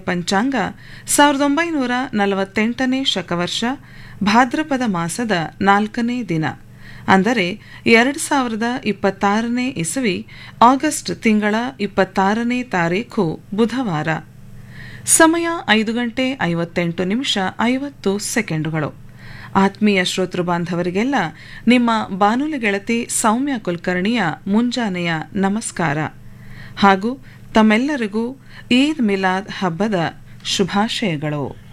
ಪಂಚಾಂಗ ಸಾವಿರದ ಒಂಬೈನೂರ ನಲವತ್ತೆಂಟನೇ ಶಕವರ್ಷ ಭಾದ್ರಪದ ಮಾಸದ ನಾಲ್ಕನೇ ದಿನ ಅಂದರೆ ಎರಡು ಸಾವಿರದ ಇಪ್ಪತ್ತಾರನೇ ಇಸವಿ ಆಗಸ್ಟ್ ತಿಂಗಳ ಇಪ್ಪತ್ತಾರನೇ ತಾರೀಖು ಬುಧವಾರ ಸಮಯ ಐದು ಗಂಟೆ ಐವತ್ತೆಂಟು ನಿಮಿಷ ಐವತ್ತು ಸೆಕೆಂಡುಗಳು ಆತ್ಮೀಯ ಶ್ರೋತೃ ಬಾಂಧವರಿಗೆಲ್ಲ ನಿಮ್ಮ ಬಾನುಲಿ ಗೆಳತಿ ಸೌಮ್ಯ ಕುಲಕರ್ಣಿಯ ಮುಂಜಾನೆಯ ನಮಸ್ಕಾರ ಹಾಗೂ ತಮ್ಮೆಲ್ಲರಿಗೂ ಈದ್ ಮಿಲಾದ್ ಹಬ್ಬದ ಶುಭಾಶಯಗಳು